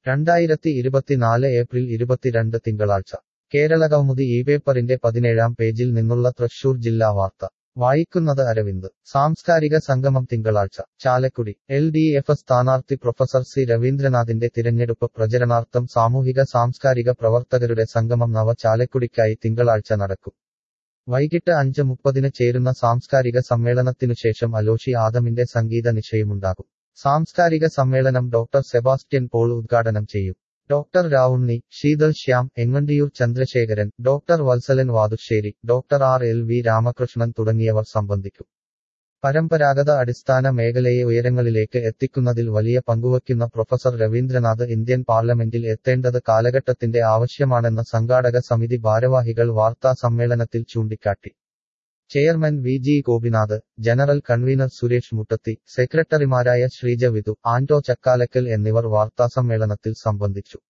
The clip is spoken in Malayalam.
രണ്ടായിരത്തി ഇരുപത്തിനാല് ഏപ്രിൽ ഇരുപത്തിരണ്ട് തിങ്കളാഴ്ച കേരളകൗമുദി ഈ പേപ്പറിന്റെ പതിനേഴാം പേജിൽ നിന്നുള്ള തൃശൂർ ജില്ലാ വാർത്ത വായിക്കുന്നത് അരവിന്ദ് സാംസ്കാരിക സംഗമം തിങ്കളാഴ്ച ചാലക്കുടി എൽ ഡി എഫ് സ്ഥാനാർത്ഥി പ്രൊഫസർ സി രവീന്ദ്രനാഥിന്റെ തിരഞ്ഞെടുപ്പ് പ്രചരണാർത്ഥം സാമൂഹിക സാംസ്കാരിക പ്രവർത്തകരുടെ സംഗമം നവ ചാലക്കുടിക്കായി തിങ്കളാഴ്ച നടക്കും വൈകിട്ട് അഞ്ച് മുപ്പതിന് ചേരുന്ന സാംസ്കാരിക സമ്മേളനത്തിനുശേഷം അലോഷി ആദമിന്റെ സംഗീത നിശയുമുണ്ടാകും സാംസ്കാരിക സമ്മേളനം ഡോക്ടർ സെബാസ്റ്റ്യൻ പോൾ ഉദ്ഘാടനം ചെയ്യും doctor Ravunni Sheethal Shyam Engandiyur Chandrasekharan doctor Vatsalan Vathussery doctor R L V Ramakrishnan തുടങ്ങിയവർ സംബന്ധിക്കും പരമ്പരാഗത അടിസ്ഥാന മേഖലയെ ഉയരങ്ങളിലേക്ക് എത്തിക്കുന്നതിൽ വലിയ പങ്കുവയ്ക്കുന്ന പ്രൊഫസർ രവീന്ദ്രനാഥ് ഇന്ത്യൻ പാർലമെന്റിൽ എത്തേണ്ടത് കാലഘട്ടത്തിന്റെ ആവശ്യമാണെന്ന് സംഘാടക സമിതി ഭാരവാഹികൾ വാർത്താ സമ്മേളനത്തിൽ ചൂണ്ടിക്കാട്ടി chairman V G Gopinath general convener Suresh Muttathi സെക്രട്ടറിമാരായ ശ്രീജ വിധു ആന്റോ ചക്കാലക്കൽ എന്നിവർ വാർത്താസമ്മേളനത്തിൽ സംബന്ധിച്ചു